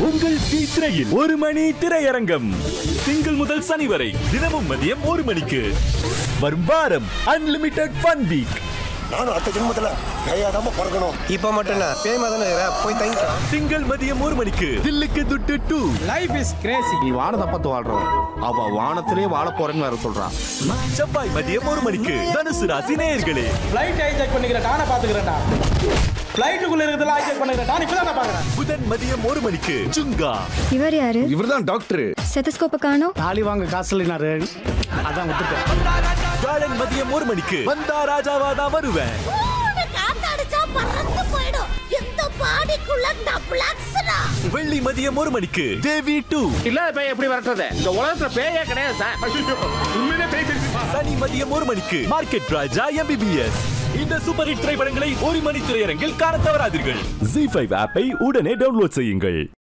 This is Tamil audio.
உங்கள் சி திரையில் ஒரு மணி திரையரங்கம் திங்கள் முதல் சனி வரை தினமும் மதியம் ஒரு மணிக்கு வரும் வாரம் அன்லிமிட்டெட் ஃபன் வீக் நானும் அடுத்த ஜென்மத்துல கையாதாம பிறக்கணும் இப்போ மட்டும் என்ன பேமா தானே இருக்கிற போய் தங்கி திங்கள் மதியம் ஒரு மணிக்கு தில்லுக்கு துட்டு டூ லைஃப் இஸ் கிரேசி நீ வானத்தை பார்த்து வாழ்றவன் அவ வானத்திலே வாழ போறேன்னு வேற சொல்றான் செவ்வாய் மதியம் ஒரு மணிக்கு தனுசு ராசி நேயர்களே ஃப்ளைட் ஹைஜாக் பண்ணிக்கிற டானை பாத்துக்கிறேன்டா ஃப்ளைட்டுக்குள்ள இருக்கிறதெல்லாம் ஹைஜாக் பண்ணிக்கிற டான் இப்பதான் நான் பாக்குறேன் புதன் மதியம் ஒரு மணிக்கு சுங்கா இவர் யாரு இவர்தான் டாக்டர் செத்தஸ்கோப்ப காணோம் தாலி வாங்க காசு இல்லைனாரு அதான் விட்டுட்டேன் வியாழன் மதியம் ஒரு மணிக்கு வந்தா ராஜாவாதா வருவேன் ஊரு காத்தடிச்சா பறந்து போயிடும் இந்த பாடிக்குள்ள டபுளாக்ஸ்ரா வெள்ளி மதியம் ஒரு மணிக்கு தேவி டூ இல்லாத பேய் எப்படி வரட்டது இந்த உலகத்துல பேயே கிடையாது சார் உண்மையிலே பேய் தெரியுமா சனி மதியம் ஒரு மணிக்கு மார்க்கெட் ராஜா எம்பிபிஎஸ் இந்த சூப்பர் ஹிட் திரைப்படங்களை ஒரு மணி திரையரங்கில் காண தவறாதீர்கள் ஜி ஃபைவ் ஆப்பை உடனே டவுன்லோட் செய்யுங்கள்